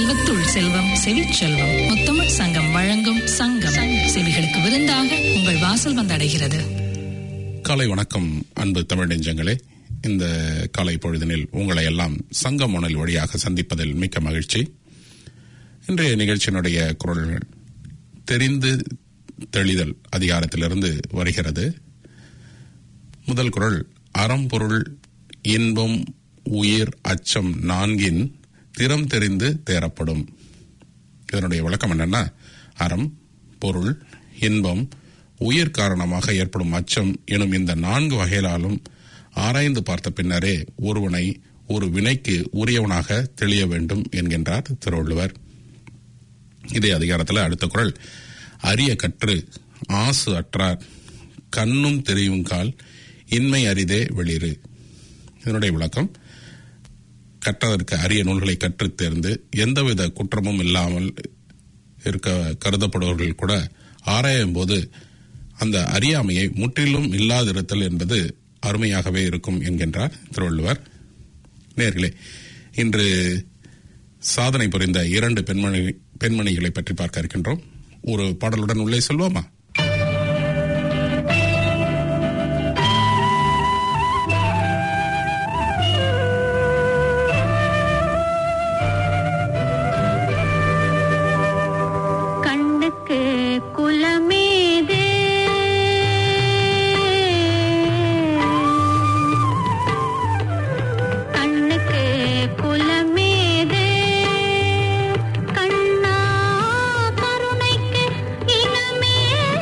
செல்வத்துள் செல்வம் செவிச்செல்வம் முத்தமிழ் சங்கம் வழங்கும் சங்கம் செவிகளுக்கு விருந்தாக உங்கள் வாசல் வந்தடைகிறது காலை வணக்கம் அன்பு தமிழ் நெஞ்சங்களே இந்த காலை பொழுதினில் உங்களை எல்லாம் சங்கம் உணல் வழியாக சந்திப்பதில் மிக்க மகிழ்ச்சி இன்றைய நிகழ்ச்சியினுடைய குரல்கள் தெரிந்து தெளிதல் அதிகாரத்திலிருந்து வருகிறது முதல் குரல் அறம்பொருள் இன்பம் உயிர் அச்சம் நான்கின் திறம் தெரிந்து தேரப்படும் இதனுடைய விளக்கம் என்னன்னா அறம் பொருள் இன்பம் உயிர் காரணமாக ஏற்படும் அச்சம் எனும் இந்த நான்கு வகைகளாலும் ஆராய்ந்து பார்த்த பின்னரே ஒருவனை ஒரு வினைக்கு உரியவனாக தெளிய வேண்டும் என்கின்றார் திருவள்ளுவர் இதே அதிகாரத்தில் அடுத்த குரல் அரிய கற்று ஆசு அற்றார் கண்ணும் தெரியும் கால் இன்மை அரிதே வெளிறு இதனுடைய விளக்கம் கற்றதற்கு அரிய நூல்களை கற்றுத் தேர்ந்து எந்தவித குற்றமும் இல்லாமல் இருக்க கருதப்படுபவர்கள் கூட ஆராயும் போது அந்த அறியாமையை முற்றிலும் இல்லாதிருத்தல் என்பது அருமையாகவே இருக்கும் என்கின்றார் திருவள்ளுவர் நேர்களே இன்று சாதனை புரிந்த இரண்டு பெண்மணி பெண்மணிகளை பற்றி பார்க்க இருக்கின்றோம் ஒரு பாடலுடன் உள்ளே செல்வோமா கண்ணுக்கு குலமேது கண்ணுக்கு குலமேது கண்ணா கருணைக்கு இனமேது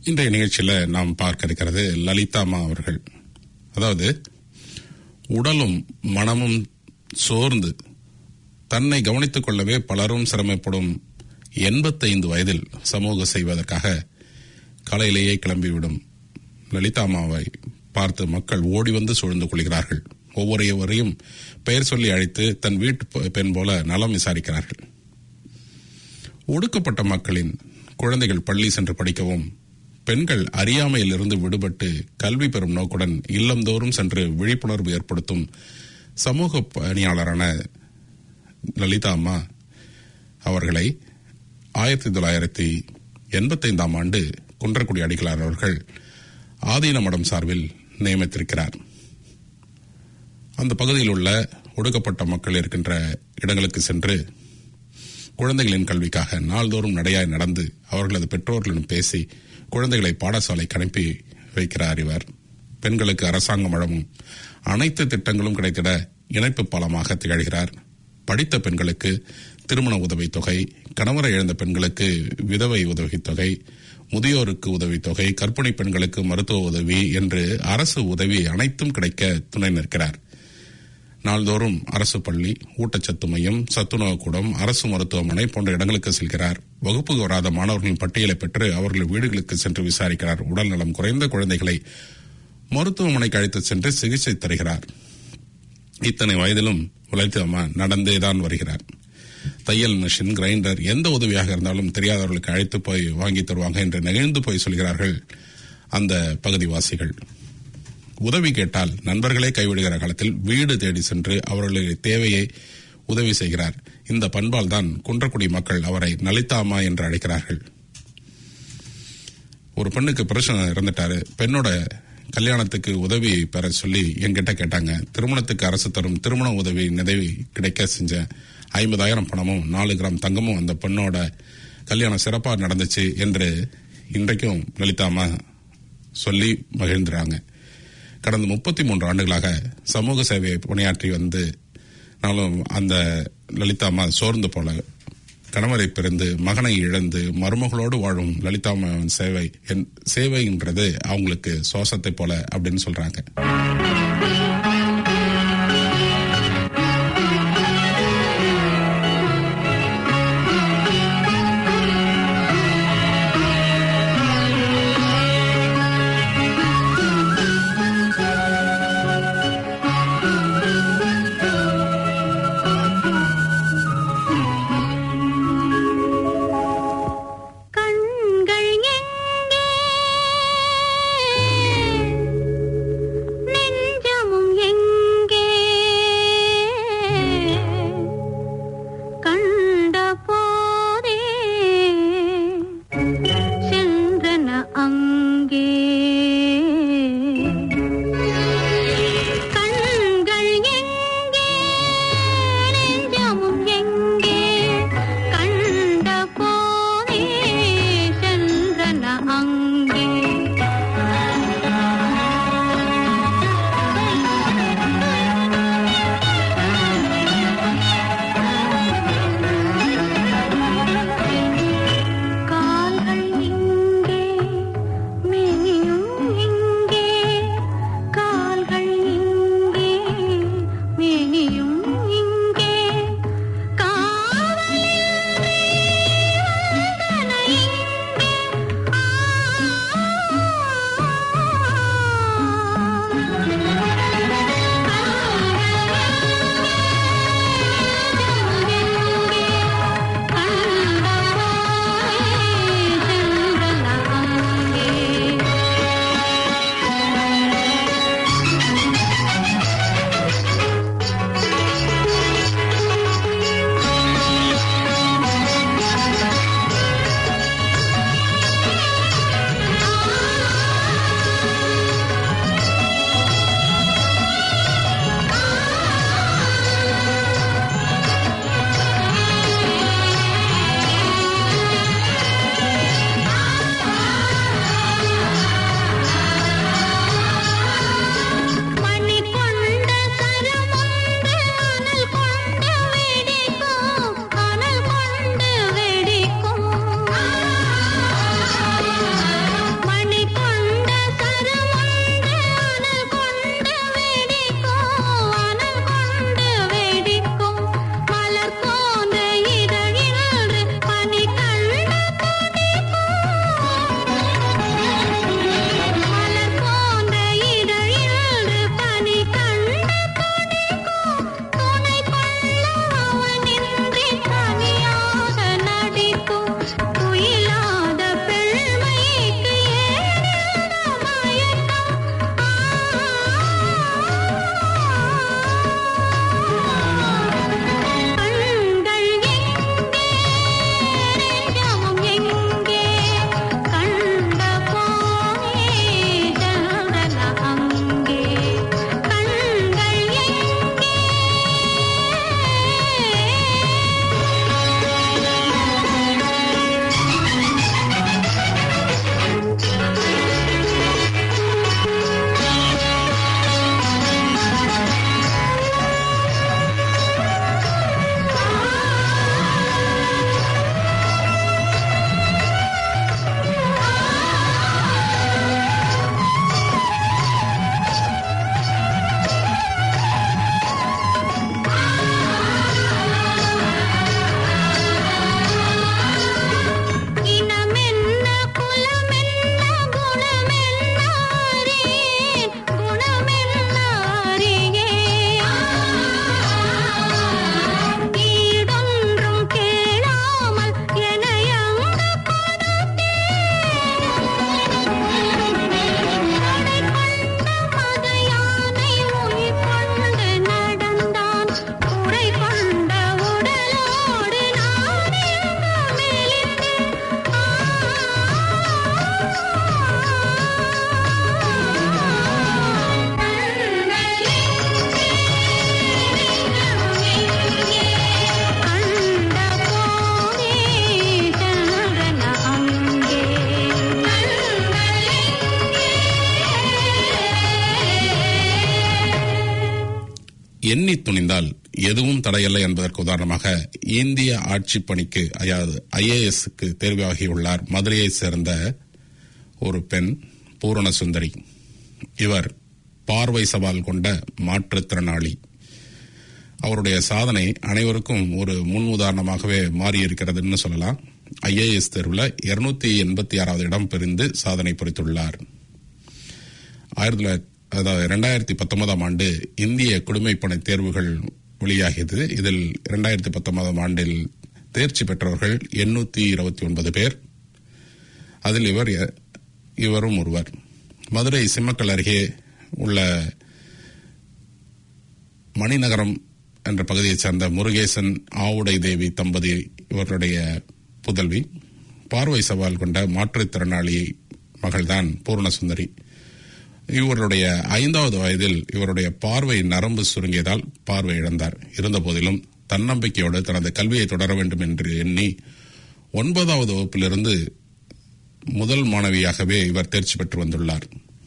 இன்றைய நிகழ்ச்சியில நாம் பார்க்க இருக்கிறது லலிதாமா அவர்கள் அதாவது உடலும் மனமும் சோர்ந்து தன்னை கவனித்துக் கொள்ளவே பலரும் சிரமப்படும் எண்பத்தைந்து வயதில் சமூக செய்வதற்காக காலையிலேயே கிளம்பிவிடும் லலிதாமாவை பார்த்து மக்கள் ஓடி வந்து சூழ்ந்து கொள்கிறார்கள் ஒவ்வொருவரையும் பெயர் சொல்லி அழைத்து தன் வீட்டு பெ- பெண் போல நலம் விசாரிக்கிறார்கள் ஒடுக்கப்பட்ட மக்களின் குழந்தைகள் பள்ளி சென்று படிக்கவும் பெண்கள் அறியாமையிலிருந்து விடுபட்டு கல்வி பெறும் நோக்குடன் இல்லந்தோறும் சென்று விழிப்புணர்வு ஏற்படுத்தும் சமூக பணியாளரான லலிதா அம்மா அவர்களை ஆயிரத்தி தொள்ளாயிரத்தி எண்பத்தைந்தாம் ஆண்டு குன்றக்குடி அடிகளார் அவர்கள் ஆதீன மடம் சார்பில் நியமித்திருக்கிறார் அந்த பகுதியில் உள்ள ஒடுக்கப்பட்ட மக்கள் இருக்கின்ற இடங்களுக்கு சென்று குழந்தைகளின் கல்விக்காக நாள்தோறும் நடையாய் நடந்து அவர்களது பெற்றோர்களிடம் பேசி குழந்தைகளை பாடசாலைக்கு அனுப்பி வைக்கிறார் இவர் பெண்களுக்கு அரசாங்கம் வழங்கும் அனைத்து திட்டங்களும் கிடைத்திட இணைப்பு பாலமாக திகழ்கிறார் படித்த பெண்களுக்கு திருமண உதவித் தொகை கணவரை இழந்த பெண்களுக்கு விதவை உதவித் தொகை முதியோருக்கு உதவித் தொகை கர்ப்பிணி பெண்களுக்கு மருத்துவ உதவி என்று அரசு உதவி அனைத்தும் கிடைக்க துணை நிற்கிறார் நாள்தோறும் அரசு பள்ளி ஊட்டச்சத்து மையம் சத்துணவு கூடம் அரசு மருத்துவமனை போன்ற இடங்களுக்கு செல்கிறார் வகுப்புக்கு வராத மாணவர்களின் பட்டியலை பெற்று அவர்கள் வீடுகளுக்கு சென்று விசாரிக்கிறார் உடல் நலம் குறைந்த குழந்தைகளை மருத்துவமனைக்கு அழைத்து சென்று சிகிச்சை தருகிறார் இத்தனை வயதிலும் உழைத்தம்மா நடந்தேதான் வருகிறார் தையல் மிஷின் கிரைண்டர் எந்த உதவியாக இருந்தாலும் தெரியாதவர்களுக்கு அழைத்து போய் வாங்கி தருவாங்க என்று நெகிழ்ந்து போய் சொல்கிறார்கள் அந்த பகுதிவாசிகள் உதவி கேட்டால் நண்பர்களே கைவிடுகிற காலத்தில் வீடு தேடி சென்று அவர்களுடைய தேவையை உதவி செய்கிறார் இந்த பண்பால் தான் குன்றக்குடி மக்கள் அவரை நலிதாமா என்று அழைக்கிறார்கள் ஒரு பெண்ணுக்கு புருஷன் இறந்துட்டாரு பெண்ணோட கல்யாணத்துக்கு உதவி பெற சொல்லி என்கிட்ட கேட்டாங்க திருமணத்துக்கு அரசு தரும் திருமண உதவி நிதவி கிடைக்க செஞ்ச ஐம்பதாயிரம் பணமும் நாலு கிராம் தங்கமும் அந்த பெண்ணோட கல்யாணம் சிறப்பாக நடந்துச்சு என்று இன்றைக்கும் லலிதாமா சொல்லி மகிழ்ந்துறாங்க கடந்த முப்பத்தி மூன்று ஆண்டுகளாக சமூக சேவையை பணியாற்றி வந்து நாளும் அந்த லலிதாமா சோர்ந்து போல கணவரை பிறந்து மகனை இழந்து மருமகளோடு வாழும் லலிதாமாவின் சேவை என்- சேவைன்றது அவங்களுக்கு சுவாசத்தை போல அப்படின்னு சொல்றாங்க கண்கள் எங்கே எண்ணி துணிந்தால் எதுவும் தடையில்லை என்பதற்கு உதாரணமாக இந்திய ஆட்சி பணிக்கு அதாவது ஐஏஎஸ்க்கு தேர்வாகியுள்ளார் மதுரையைச் சேர்ந்த ஒரு பெண் பூரண சுந்தரி இவர் பார்வை சவால் கொண்ட மாற்றுத்திறனாளி அவருடைய சாதனை அனைவருக்கும் ஒரு முன் உதாரணமாகவே மாறியிருக்கிறதுன்னு சொல்லலாம் ஐஏஎஸ் தேர்வில் இருநூத்தி எண்பத்தி ஆறாவது இடம் பிரிந்து சாதனை புரித்துள்ளார் ஆயிரத்தி தொள்ளாயிரத்தி அதாவது இரண்டாயிரத்தி பத்தொன்பதாம் ஆண்டு இந்திய குடிமைப்பணி தேர்வுகள் வெளியாகியது இதில் இரண்டாயிரத்தி பத்தொன்பதாம் ஆண்டில் தேர்ச்சி பெற்றவர்கள் எண்ணூத்தி இருபத்தி ஒன்பது பேர் அதில் இவர் இவரும் ஒருவர் மதுரை சிம்மக்கல் அருகே உள்ள மணிநகரம் என்ற பகுதியைச் சேர்ந்த முருகேசன் ஆவுடை தேவி தம்பதி இவருடைய புதல்வி பார்வை சவால் கொண்ட மாற்றுத்திறனாளி மகள்தான் பூர்ணசுந்தரி இவருடைய ஐந்தாவது வயதில் இவருடைய பார்வை நரம்பு சுருங்கியதால் பார்வை இழந்தார் இருந்தபோதிலும் தன்னம்பிக்கையோடு தனது கல்வியை தொடர வேண்டும் என்று எண்ணி ஒன்பதாவது வகுப்பிலிருந்து முதல் மாணவியாகவே இவர் தேர்ச்சி பெற்று வந்துள்ளார்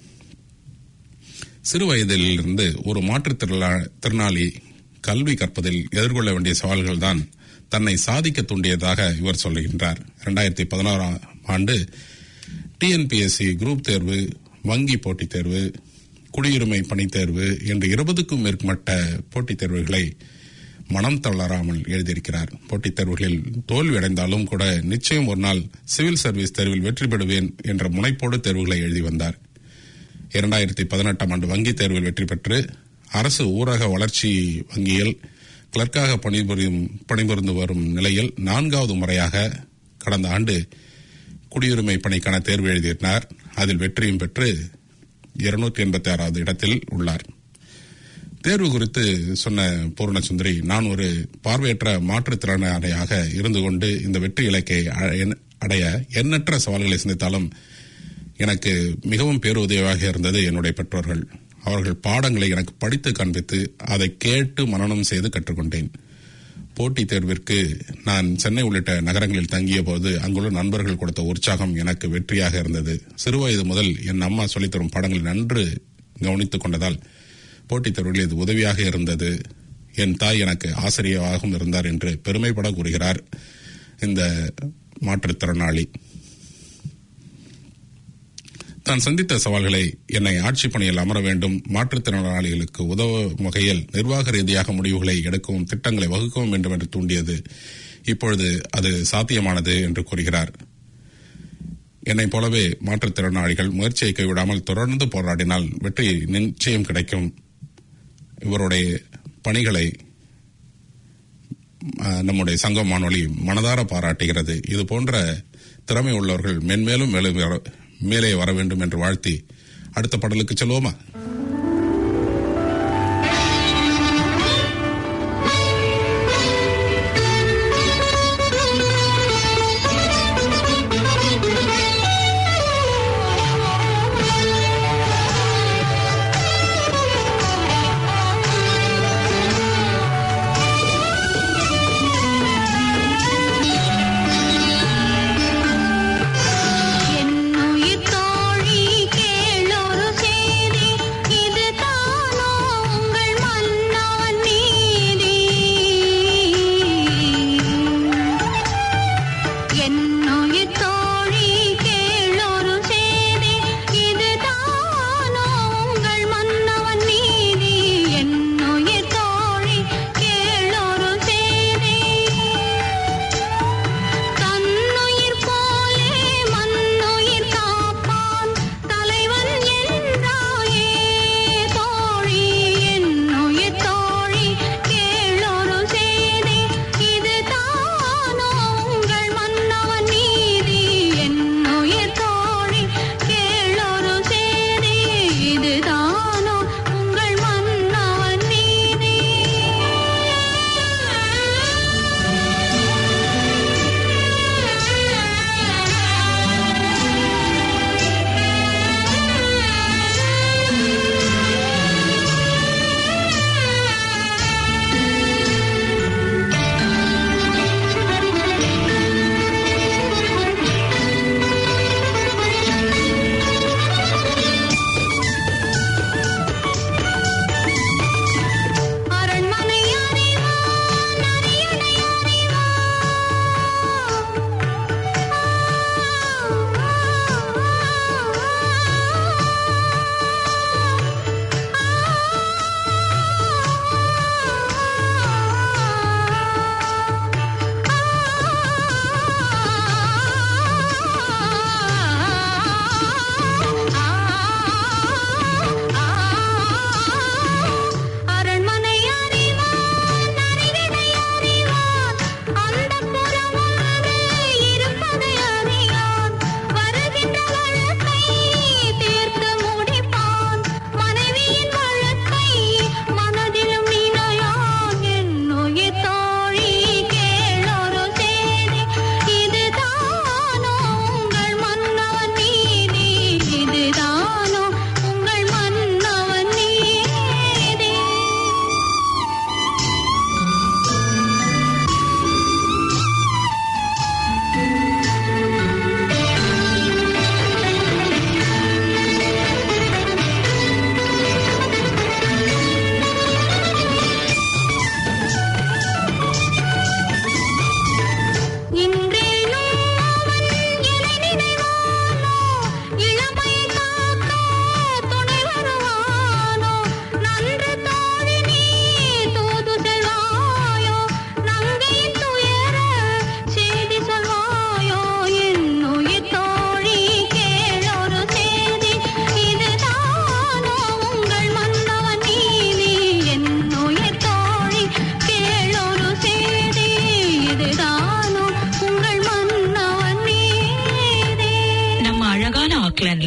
சிறு வயதிலிருந்து ஒரு மாற்றுத்திறனாளி கல்வி கற்பதில் எதிர்கொள்ள வேண்டிய சவால்கள் தான் தன்னை சாதிக்க தூண்டியதாக இவர் சொல்லுகின்றார் இரண்டாயிரத்தி பதினாறாம் ஆண்டு டிஎன்பிஎஸ்சி குரூப் தேர்வு வங்கி போட்டித் தேர்வு குடியுரிமை பணித் தேர்வு என்று இருபதுக்கும் மேற்பட்ட போட்டித் தேர்வுகளை மனம் தளராமல் எழுதியிருக்கிறார் போட்டித் தேர்வுகளில் தோல்வி அடைந்தாலும் கூட நிச்சயம் ஒரு நாள் சிவில் சர்வீஸ் தேர்வில் வெற்றி பெறுவேன் என்ற முனைப்போடு தேர்வுகளை எழுதி வந்தார் இரண்டாயிரத்தி பதினெட்டாம் ஆண்டு வங்கி தேர்வில் வெற்றி பெற்று அரசு ஊரக வளர்ச்சி வங்கியில் கிளர்க்காக பணிபுரியும் பணிபுரிந்து வரும் நிலையில் நான்காவது முறையாக கடந்த ஆண்டு குடியுரிமை பணிக்கான தேர்வு எழுதினார் அதில் வெற்றியும் பெற்று இருநூற்றி எண்பத்தி ஆறாவது இடத்தில் உள்ளார் தேர்வு குறித்து சொன்ன பூர்ணசுந்தரி நான் ஒரு பார்வையற்ற மாற்றுத்திறனாளியாக இருந்து கொண்டு இந்த வெற்றி இலக்கை அடைய எண்ணற்ற சவால்களை சந்தித்தாலும் எனக்கு மிகவும் பேருதவியாக இருந்தது என்னுடைய பெற்றோர்கள் அவர்கள் பாடங்களை எனக்கு படித்து காண்பித்து அதை கேட்டு மனனம் செய்து கற்றுக்கொண்டேன் போட்டித் தேர்விற்கு நான் சென்னை உள்ளிட்ட நகரங்களில் தங்கிய போது அங்குள்ள நண்பர்கள் கொடுத்த உற்சாகம் எனக்கு வெற்றியாக இருந்தது சிறுவயது முதல் என் அம்மா சொல்லித்தரும் பாடங்களை நன்று கவனித்துக் கொண்டதால் போட்டித் தேர்வுகளில் இது உதவியாக இருந்தது என் தாய் எனக்கு ஆசிரியராகவும் இருந்தார் என்று பெருமைப்பட கூறுகிறார் இந்த மாற்றுத்திறனாளி தான் சந்தித்த சவால்களை என்னை ஆட்சி பணியில் அமர வேண்டும் மாற்றுத்திறனாளிகளுக்கு உதவும் வகையில் நிர்வாக ரீதியாக முடிவுகளை எடுக்கவும் திட்டங்களை வகுக்கவும் வேண்டும் என்று தூண்டியது இப்பொழுது அது சாத்தியமானது என்று கூறுகிறார் என்னைப் போலவே மாற்றுத்திறனாளிகள் முயற்சியை கைவிடாமல் தொடர்ந்து போராடினால் வெற்றி நிச்சயம் கிடைக்கும் இவருடைய பணிகளை நம்முடைய சங்கம் வானொலி மனதார பாராட்டுகிறது இது போன்ற திறமை உள்ளவர்கள் மென்மேலும் மேலே வர வேண்டும் என்று வாழ்த்தி அடுத்த பாடலுக்கு செல்வோமா என்னுயிர் தோழி கேளொரு சேதி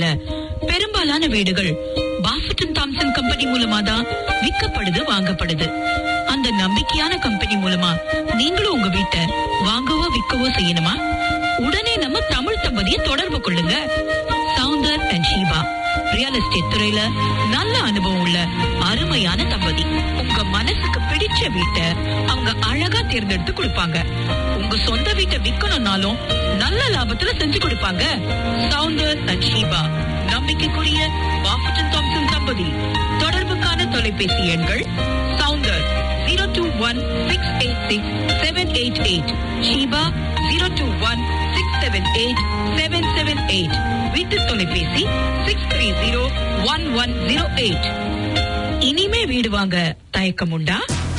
இல்ல பெரும்பாலான வீடுகள் பாஃபட்டன் தாம்சன் கம்பெனி மூலமா தான் விற்கப்படுது வாங்கப்படுது அந்த நம்பிக்கையான கம்பெனி மூலமா நீங்களும் உங்க வீட்டை வாங்கவோ விற்கவோ செய்யணுமா உடனே நம்ம தமிழ் தம்பதியை தொடர்பு கொள்ளுங்க Soundar and Sheeba real estate துறையில நல்ல அனுபவம் உள்ள அருமையான தம்பதி உங்க மனசுக்கு பிடிச்ச வீட்டை அவங்க அழகா தேர்ந்தெடுத்து கொடுப்பாங்க உங்க சொந்த வீட்டை விக்கணும்னாலும் நல்ல லாபத்துல செஞ்சு கொடுப்பாங்க சவுந்தர் அண்ட் ஷீபா நம்பிக்கைக்குரிய பாஃபட்டன் தாம்சன் தம்பதி தொடர்புக்கான தொலைபேசி எண்கள் Soundar zero two one six eight six seven eight eight Sheeba zero two one six seven eight seven seven eight வீட்டு தொலைபேசி six three zero one one zero eight இனிமே வீடு வாங்க தயக்கம் உண்டா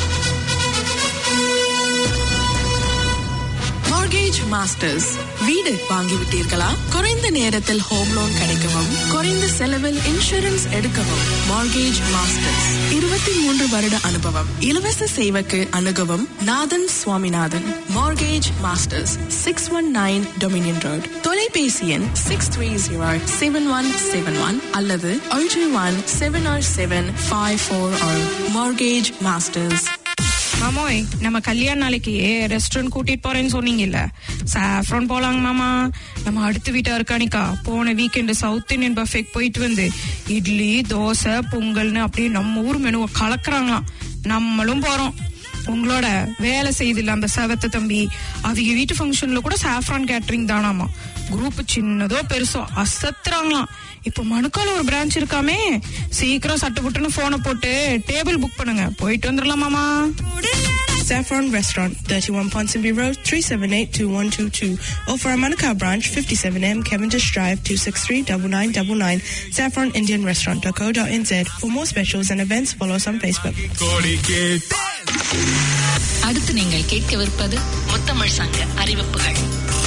மார்கேஜ் மாஸ்டர்ஸ் வீடு வாங்கிவிட்டீர்களா குறைந்த நேரத்தில் ஹோம் லோன் கிடைக்கவும் குறைந்த செலவில் இன்சூரன்ஸ் எடுக்கவும் மார்கேஜ் மாஸ்டர்ஸ் இருபத்தி மூன்று வருட அனுபவம் இலவச சேவைக்கு அணுகவும் Nathan Swaminathan mortgage masters six one nine dominion road தொலைபேசி எண் six three zero seven one seven one அல்லது ஒன்று one seven or seven five four or mortgage masters மாமோய் நம்ம கல்யாண நாளைக்கு ரெஸ்டாரண்ட் கூட்டிட்டு போறேன்னு சொன்னீங்கல்ல சாஃப்ரான் போலாங்க மாமா நம்ம அடுத்த வீட்டா இருக்கானிக்கா போன வீக்கெண்ட் சவுத் இந்தியன் பஃபேக் போயிட்டு வந்து இட்லி தோசை பொங்கல்னு அப்படியே நம்ம ஊர் மெனுவை கலக்குறாங்களாம் நம்மளும் போறோம் உங்களோட வேலை செய்தில்ல அந்த செவத்த தம்பி அவங்க வீட்டு ஃபங்க்ஷன்ல கூட சாஃப்ரான் கேட்டரிங் தானாமா குரூப் சின்னதோ பெருசோ அசத்துறாங்களாம் இப்போ மணுக்கால ஒரு பிரான்ச் இருக்காமே சீக்கிரம் சட்டு புட்டுன்னு போனை போட்டு டேபிள் புக் பண்ணுங்க போயிட்டு வந்துடலாம் மாமா Saffron Restaurant, 31 Ponsonby Road, 378-2122. Or for our Manukau branch, 57M Cavendish Drive, 263-9999. saffronindianrestaurant.co.nz. For more specials and events, follow us on Facebook. அடுத்து நீங்கள் கேட்கவிருப்பது முத்தமிழ் சங்க அறிவிப்புகள்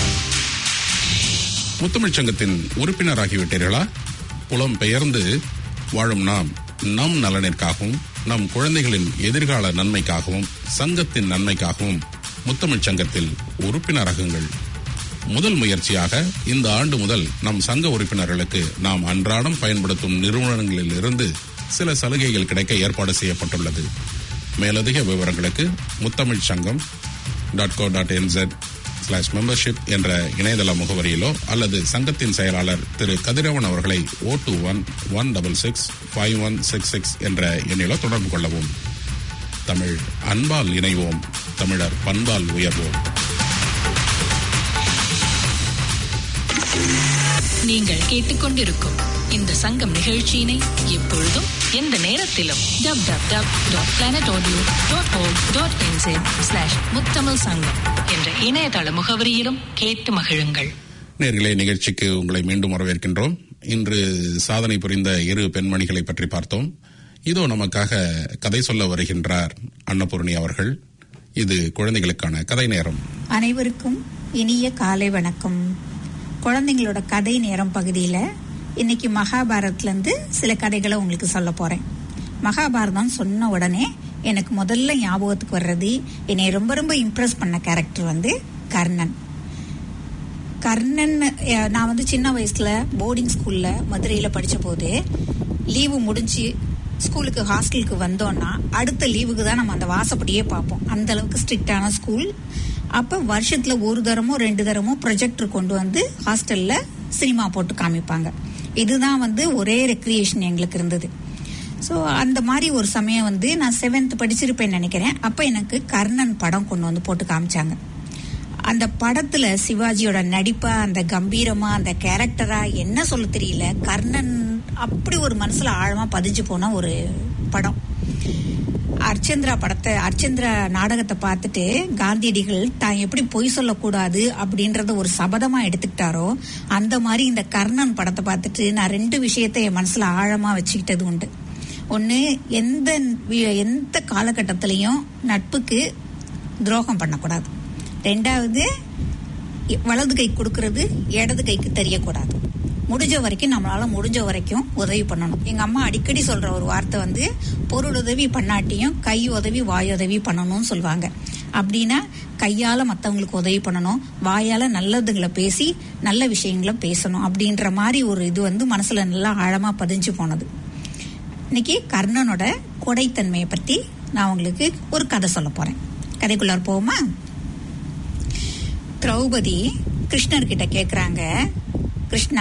முத்தமிழ்ச் சங்கத்தின் உறுப்பினராகிவிட்டீர்களா புலம் பெயர்ந்து வாழும் நாம் நம் நலனிற்காகவும் நம் குழந்தைகளின் எதிர்கால நன்மைக்காகவும் சங்கத்தின் நன்மைக்காகவும் முத்தமிழ்ச் சங்கத்தில் உறுப்பினராகுங்கள் முதல் முயற்சியாக இந்த ஆண்டு முதல் நம் சங்க உறுப்பினர்களுக்கு நாம் அன்றாடம் பயன்படுத்தும் நிறுவனங்களில் இருந்து சில சலுகைகள் கிடைக்க ஏற்பாடு செய்யப்பட்டுள்ளது மேலதிக விவரங்களுக்கு Muthamizh Sangam dot co dot NZ slash membership என்ற இணையதள முகவரியிலோ அல்லது சங்கத்தின் செயலாளர் திரு கதிரவன் அவர்களை O two one one double six five one six six என்ற எண்ணிலோ தொடர்பு கொள்ளவும் தமிழ் அன்பால் இணைவோம் தமிழர் பண்பால் உயர்வோம் நீங்கள் கேட்டுக்கொண்டிருக்கும் இந்த சங்கம் நிகழ்ச்சியினை எப்பொழுதும் எந்த நேரத்திலும் dub dub dub dot planet audio dot com dot NZ slash Muthamizh Sangam என்ற இணையதள முகவரியிலும் கேட்டு மகிழுங்கள் நேர்களே நிகழ்ச்சிக்கு உங்களை மீண்டும் வரவேற்கின்றோம் இன்று சாதனை புரிந்த இரு பெண்மணிகளை பற்றி பார்த்தோம் இதோ நமக்காக கதை சொல்ல வருகின்றார் அன்னபூர்ணி அவர்கள் இது குழந்தைகளுக்கான கதை நேரம் அனைவருக்கும் இனிய காலை வணக்கம் குழந்தைங்களோட கதை நேரம் பகுதியில் இன்னைக்கு மகாபாரத்லேருந்து சில கதைகளை உங்களுக்கு சொல்ல போகிறேன் மகாபாரதம் சொன்ன உடனே எனக்கு முதல்ல ஞாபகத்துக்கு வர்றது என்னை ரொம்ப ரொம்ப இம்ப்ரெஸ் பண்ண கேரக்டர் வந்து கர்ணன் கர்ணன் அஹ், நான் வந்து சின்ன வயசுல போர்டிங் ஸ்கூல்ல மதுரையில படிச்ச போது லீவு முடிஞ்சு ஸ்கூலுக்கு ஹாஸ்டலுக்கு வந்தோம்னா அடுத்த லீவுக்கு தான் நம்ம அந்த வாசப்படியே பார்ப்போம் அந்த அளவுக்கு ஸ்ட்ரிக்டான ஸ்கூல் அப்ப வருஷத்துல ஒரு தரமோ ரெண்டு தரமோ ப்ரொஜெக்டர் கொண்டு வந்து ஹாஸ்டல்ல சினிமா போட்டு காமிப்பாங்க இதுதான் வந்து ஒரே ரெக்ரியேஷன் எங்களுக்கு இருந்தது ஸோ அந்த மாதிரி ஒரு சமயம் வந்து நான் செவன்த் படிச்சிருப்பேன்னு நினைக்கிறேன் அப்போ எனக்கு கர்ணன் படம் கொண்டு வந்து போட்டு காமிச்சாங்க அந்த படத்துல சிவாஜியோட நடிப்பா அந்த கம்பீரமா அந்த கேரக்டரா என்ன சொல்ல தெரியல கர்ணன் அப்படி ஒரு மனசுல ஆழமா பதிஞ்சு போன ஒரு படம் அர்ச்சந்திரா படத்தை அர்ச்சந்திரா நாடகத்தை பார்த்துட்டு காந்தியடிகள் தான் எப்படி பொய் சொல்லக்கூடாது அப்படின்றத ஒரு சபதமா எடுத்துக்கிட்டாரோ அந்த மாதிரி இந்த கர்ணன் படத்தை பார்த்துட்டு நான் ரெண்டு விஷயத்தை என் மனசுல ஆழமா வச்சுக்கிட்டது உண்டு ஒன்று எந்த வி- எந்த காலகட்டத்திலையும் நட்புக்கு துரோகம் பண்ணக்கூடாது ரெண்டாவது இ- வலது கை கொடுக்கறது இடது கைக்கு தெரியக்கூடாது முடிஞ்ச வரைக்கும் நம்மளால முடிஞ்ச வரைக்கும் உதவி பண்ணணும் எங்க அம்மா அடிக்கடி சொல்ற ஒரு வார்த்தை வந்து பொருள் உதவி பண்ணாட்டியும் கை உதவி வாய் உதவி பண்ணணும்னு சொல்லுவாங்க அப்படின்னா கையால மத்தவங்களுக்கு உதவி பண்ணணும் வாயால நல்லதுங்களை பேசி நல்ல விஷயங்களை பேசணும் அப்படின்ற மாதிரி ஒரு இது வந்து மனசுல நல்லா ஆழமா பதிஞ்சு போனது இன்னைக்கு கர்ணனோட கொடைத்தன்மையை பத்தி நான் உங்களுக்கு ஒரு கதை சொல்ல போறேன் கதைக்குள்ளார போவோமா திரௌபதி கிருஷ்ணர் கிட்ட கேக்குறாங்க கிருஷ்ணா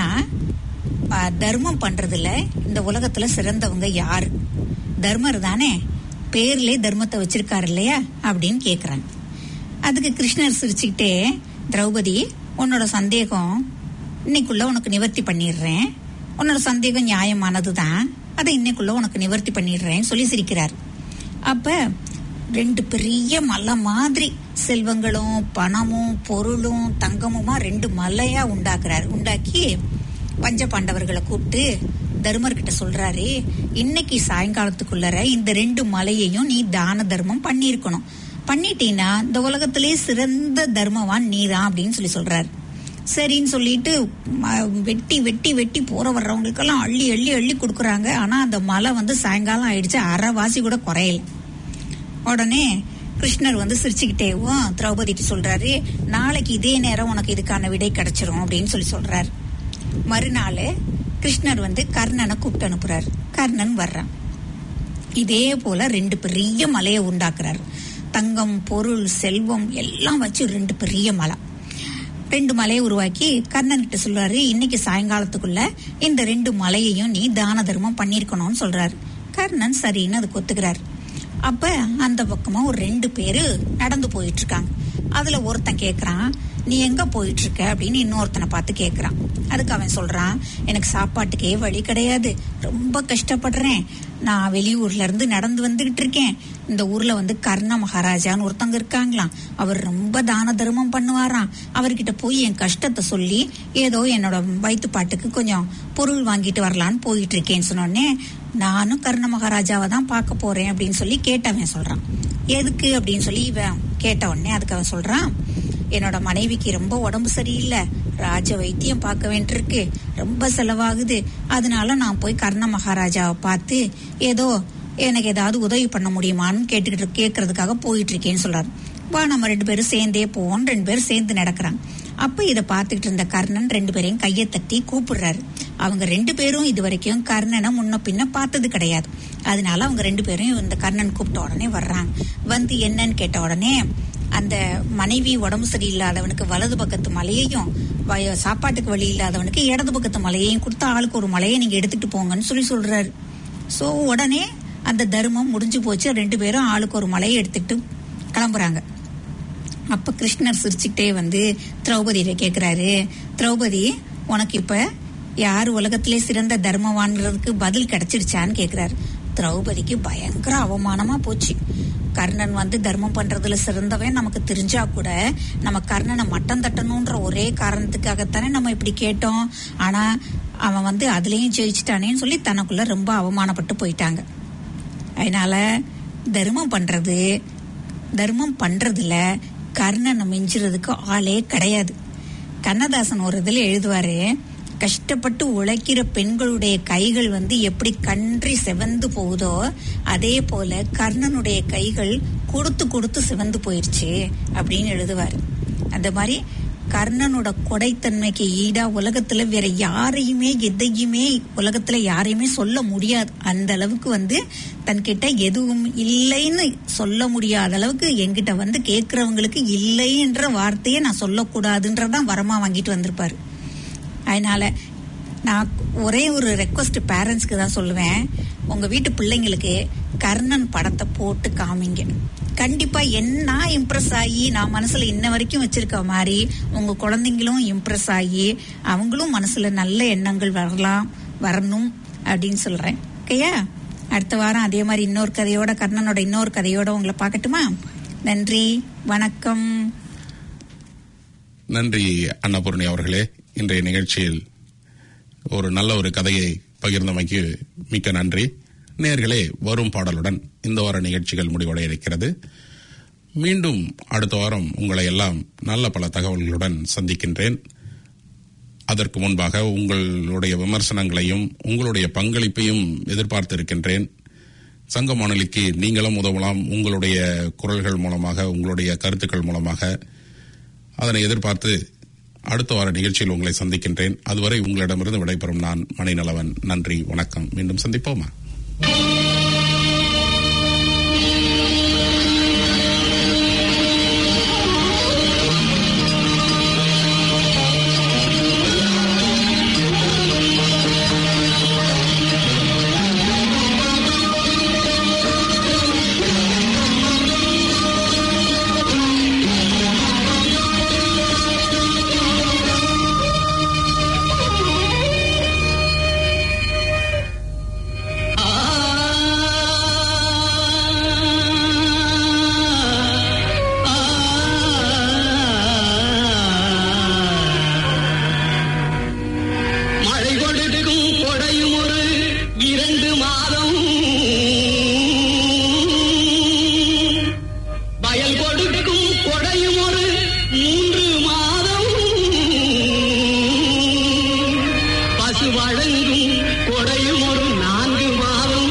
ஆ, தர்மம் பண்றதுல இந்த உலகத்துல சிறந்தவங்க யாரு தர்மர் தானே பேர்லே தர்மத்தை வச்சிருக்காரு இல்லையா அப்படின்னு கேக்குறாங்க அதுக்கு கிருஷ்ணர் சிரிச்சுக்கிட்டே திரௌபதி உன்னோட சந்தேகம் இன்னைக்குள்ள உனக்கு நிவர்த்தி பண்ணிடுறேன் உன்னோட சந்தேகம் நியாயமானதுதான் அதை இன்னைக்குள்ள உனக்கு நிவர்த்தி பண்ணிடுறேன்னு சொல்லி சிரிக்கிறார் அப்ப ரெண்டு பெரிய மலை மாதிரி செல்வங்களும் பணமும் பொருளும் தங்கமுமா ரெண்டு மலையா உண்டாக்குறாரு உண்டாக்கி பஞ்ச பாண்டவர்களை கூப்பிட்டு தர்மர் கிட்ட சொல்றாரு இன்னைக்கு சாயங்காலத்துக்குள்ளர இந்த ரெண்டு மலையையும் நீ தான தர்மம் பண்ணியிருக்கணும் பண்ணிட்டீன்னா இந்த உலகத்திலே சிறந்த தர்மவான் நீதான் அப்படின்னு சொல்லி சொல்றாரு சரின்னு சொல்லிட்டு ம- வெட்டி வெட்டி வெட்டி போற வர்றவங்களுக்கெல்லாம் அள்ளி அள்ளி அள்ளி கொடுக்குறாங்க ஆனா அந்த மலை வந்து சாயங்காலம் ஆயிடுச்சு அரைவாசி கூட குறையல உடனே கிருஷ்ணர் வந்து சிரிச்சுக்கிட்டே "ஓ, திரௌபதிக்கு சொல்றாரு நாளைக்கு இதே நேரம் உனக்கு இதுக்கான விடை கிடைச்சிரும் அப்படின்னு சொல்லி சொல்றாரு மறுநாள் கிருஷ்ணர் வந்து கர்ணனை கூப்பிட்டு அனுப்புறாரு கர்ணன் வர்றான் இதே போல ரெண்டு பெரிய மலையை உண்டாக்குறாரு தங்கம் பொருள் செல்வம் எல்லாம் வச்சு ரெண்டு பெரிய மலை ரெண்டு மலையை உருவாக்கி கர்ணன் கிட்ட சொல்றாரு இன்னைக்கு சாயங்காலத்துக்குள்ள இந்த ரெண்டு மலையையும் நீ தான தர்மம் பண்ணிருக்கணும்னு சொல்றாரு கர்ணன் சரின்னு அதுக்கு ஒத்துக்கிறாரு அப்ப அந்த பக்கமா ஒரு ரெண்டு பேரு நடந்து போயிட்டு இருக்காங்க அதுல ஒருத்தன் கேக்குறான் நீ எங்க போயிட்டு இருக்க அப்படின்னு இன்னொருத்தனை பார்த்து கேக்குறான் அதுக்கு அவன் சொல்றான் எனக்கு சாப்பாட்டுக்கே வழி கிடையாது ரொம்ப கஷ்டப்படுறேன் நான் வெளியூர்ல இருந்து நடந்து வந்துகிட்டு இருக்கேன் இந்த ஊர்ல வந்து கர்ண மகாராஜான்னு ஒருத்தங்க இருக்காங்களாம் அவர் ரொம்ப தான தர்மம் பண்ணுவாராம் அவர்கிட்ட போய் என் கஷ்டத்தை சொல்லி ஏதோ என்னோட வயிற்று பாட்டுக்கு கொஞ்சம் பொருள் வாங்கிட்டு வரலான்னு போயிட்டு இருக்கேன்னு சொன்னோடனே நானும் கர்ண மகாராஜாவை தான் பார்க்க போறேன் அப்படின்னு சொல்லி கேட்டவன் சொல்றான் எதுக்கு அப்படின்னு சொல்லி இவன் கேட்ட உடனே அதுக்கு அவன் சொல்றான் என்னோட மனைவிக்கு ரொம்ப உடம்பு சரியில்லை ராஜ வைத்தியம் பார்க்க வேண்டியிருக்கு ரொம்ப செலவாகுது அதனால நான் போய் கர்ண மகாராஜாவை பார்த்து ஏதோ எனக்கு ஏதாவது உதவி பண்ண முடியுமான்னு கேட்டுக்கிட்டு கேட்கறதுக்காக போயிட்டு இருக்கேன்னு சொல்றாரு வா நம்ம ரெண்டு பேரும் சேர்ந்தே போவோம் ரெண்டு பேரும் சேர்ந்து நடக்கிறாங்க அப்ப இத பார்த்துக்கிட்டு இருந்த கர்ணன் ரெண்டு பேரையும் கையை தட்டி கூப்பிடுறாரு அவங்க ரெண்டு பேரும் இது வரைக்கும் கர்ணனை முன்ன பின்ன பார்த்தது கிடையாது அதனால அவங்க ரெண்டு பேரும் இந்த கர்ணன் கூப்பிட்ட உடனே வர்றாங்க வந்து என்னன்னு கேட்ட உடனே அந்த மனைவி உடம்பு சரியில்லாதவனுக்கு வலது பக்கத்து மலையையும் வய- சாப்பாட்டுக்கு வழி இல்லாதவனுக்கு இடது பக்கத்து மலையையும் கொடுத்து ஆளுக்கு ஒரு மலையை நீங்க எடுத்துட்டு போங்கன்னு சொல்லி சொல்றாரு சோ உடனே அந்த தர்மம் முடிஞ்சு போச்சு ரெண்டு பேரும் ஆளுக்கு ஒரு மலையை எடுத்துட்டு கிளம்புறாங்க அப்ப கிருஷ்ணர் சிரிச்சுக்கிட்டே வந்து திரௌபதியில கேக்குறாரு திரௌபதி உனக்கு இப்ப யார் உலகத்திலே சிறந்த தர்மவான்கிறதுக்கு பதில் கிடைச்சிடுச்சான்னு கேக்குறாரு திரௌபதிக்கு பயங்கர அவமானமா போச்சு கர்ணன் வந்து தர்மம் பண்றதுல சிறந்தவன் நமக்கு தெரிஞ்சா கூட நம்ம கர்ணனை மட்டம் தட்டணும்ன்ற ஒரே காரணத்துக்காகத்தானே நம்ம இப்படி கேட்டோம் ஆனா அவன் வந்து அதுலயும் ஜெயிச்சிட்டானேன்னு சொல்லி தனக்குள்ள ரொம்ப அவமானப்பட்டு போயிட்டாங்க அதனால தர்மம் பண்றது தர்மம் பண்றதுல கர்ணனை மிஞ்சுறதுக்கு ஆளே கிடையாது கண்ணதாசன் ஒரு இதுல எழுதுவாரு கஷ்டப்பட்டு உழைக்கிற பெண்களுடைய கைகள் வந்து எப்படி கன்றி செவந்து போகுதோ அதே போல கர்ணனுடைய கைகள் கொடுத்து கொடுத்து சிவந்து போயிருச்சு அப்படின்னு எழுதுவாரு அந்த மாதிரி கர்ணனோட கொடைத்தன்மைக்கு ஈடா உலகத்துல வேற யாரையுமே எதையுமே உலகத்துல யாரையுமே சொல்ல முடியாது அந்த அளவுக்கு வந்து தன்கிட்ட எதுவும் இல்லைன்னு சொல்ல முடியாத அளவுக்கு என்கிட்ட வந்து கேக்குறவங்களுக்கு இல்லைன்ற வார்த்தையை நான் சொல்லக்கூடாதுன்றதான் வரமா வாங்கிட்டு வந்திருப்பாரு அதனால நான் ஒரே ஒரு ரெக்வஸ்ட் பேரண்ட்ஸ்க்கு தான் சொல்லுவேன் உங்க வீட்டு பிள்ளைங்களுக்கு கர்ணன் படத்தை போட்டு காமிங்க கண்டிப்பா என்ன இம்ப்ரெஸ் ஆகி நான் மனசுல இன்ன வரைக்கும் வச்சிருக்க மாதிரி உங்க குழந்தைங்களும் இம்ப்ரெஸ் ஆகி அவங்களும் மனசுல நல்ல எண்ணங்கள் வரலாம் வரணும் அப்படின்னு சொல்றேன் ஓகேயா அடுத்த வாரம் அதே மாதிரி இன்னொரு கதையோட கர்ணனோட இன்னொரு கதையோட உங்களை பார்க்கட்டுமா நன்றி வணக்கம் நன்றி அன்னபூர்ணி அவர்களே இன்றைய நிகழ்ச்சியில் ஒரு நல்ல ஒரு கதையை பகிர்ந்தமைக்கு மிக்க நன்றி நேர்களே வரும் பாடலுடன் இந்த வார நிகழ்ச்சிகள் முடிவடைய இருக்கிறது மீண்டும் அடுத்த வாரம் உங்களை எல்லாம் நல்ல பல தகவல்களுடன் சந்திக்கின்றேன் அதற்கு முன்பாக உங்களுடைய விமர்சனங்களையும் உங்களுடைய பங்களிப்பையும் எதிர்பார்த்திருக்கின்றேன் சங்க வானொலிக்கு நீங்களும் உதவலாம் உங்களுடைய குரல்கள் மூலமாக உங்களுடைய கருத்துக்கள் மூலமாக அதனை எதிர்பார்த்து அடுத்த வார நிகழ்ச்சியில் உங்களை சந்திக்கின்றேன் அதுவரை உங்களிடமிருந்து விடைபெறும் நான் மணிநலவன் நன்றி வணக்கம் மீண்டும் சந்திப்போமா மழை கொடுக்கும் கொடையும் ஒரு இரண்டு மாதம் வயல் கொடுக்கும் கொடையும் ஒரு மூன்று மாதம் பசு வழங்கும் கொடையும் ஒரு நான்கு மாதம்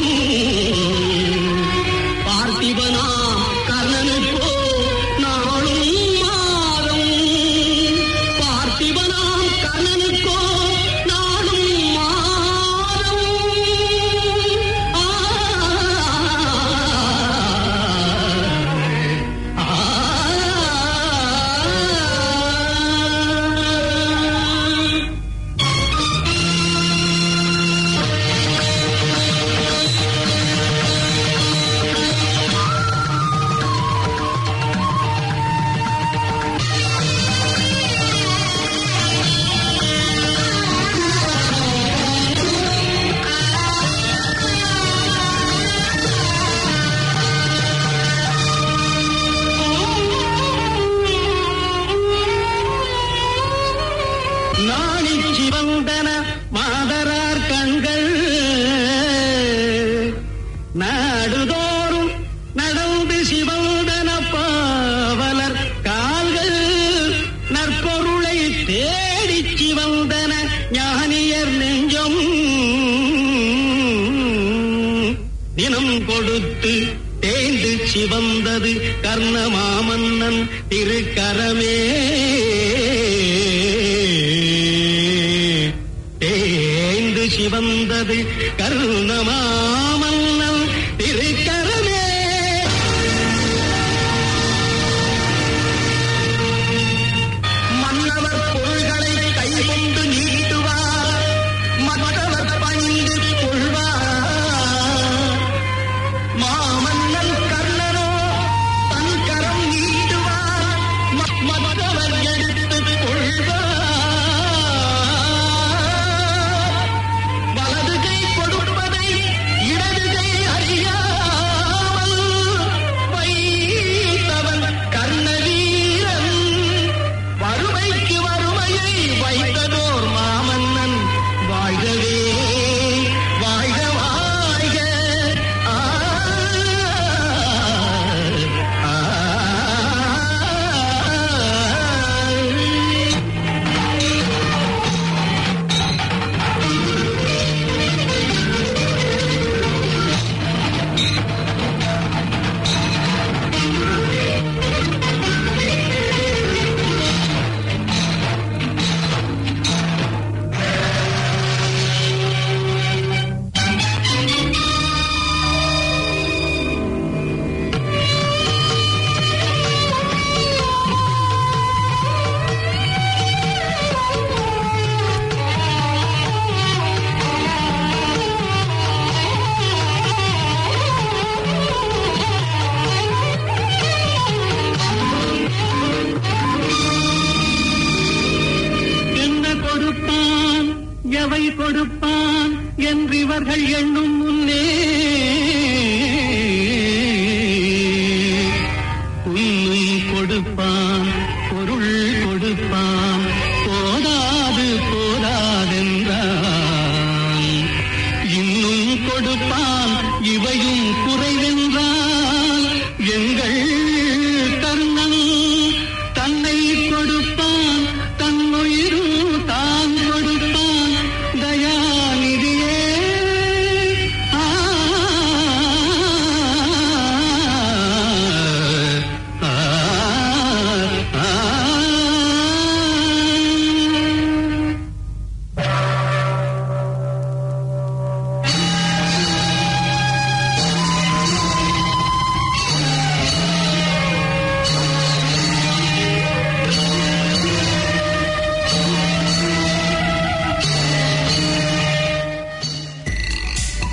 பார்த்திபனா கர்ணனுக்கோ நாளும் மாதம் பார்த்திபனாம் கர்ணனுக்கோ நாளும் மாதம் ஆ, ஆ, ஆ. நாணி சிவந்தன மாதரார் கண்கள் நாடுதோறும் நடந்து சிவந்தன பாவலர் கால்கள் நற்பொருளை தேடிச் சிவந்தன ஞானியர் நெஞ்சம் தினம் கொடுத்து தேய்ந்து சிவந்தது கர்ணமாமன்னன் திருக்கரமே தேய்ந்து சிவந்தது கர்ணமாமன்னன் திருக்கரமே மன்னவர் பொருள்களை கைகொண்டு நீட்டுவார் மற்றவர் பணிந்து கொள்வார் மாமன்னன் கர்ணனோ தன் கரம் நீட்டுவார் ம- மற்றவர் எடுத்துக் கொள்வார் வலது கை கொடுப்பதை இடது கை அறியாமல் வைத்தவன் கர்ணவீரன் வறுமைக்கு வறுமையை வைத்ததோர் மாமன்னன் வாழ்கவே வாழ்க வாழ்க ஆ, ஆ, ஆ. என்ன கொடுப்பான் எவை கொடுப்பான் என்று இவர்கள் எண்ணும் முன்னே உன்னும் கொடுப்பான் பொருள் கொடுப்பான் போதாது போதாதென்றான் இன்னும் கொடுப்பான் இவையும்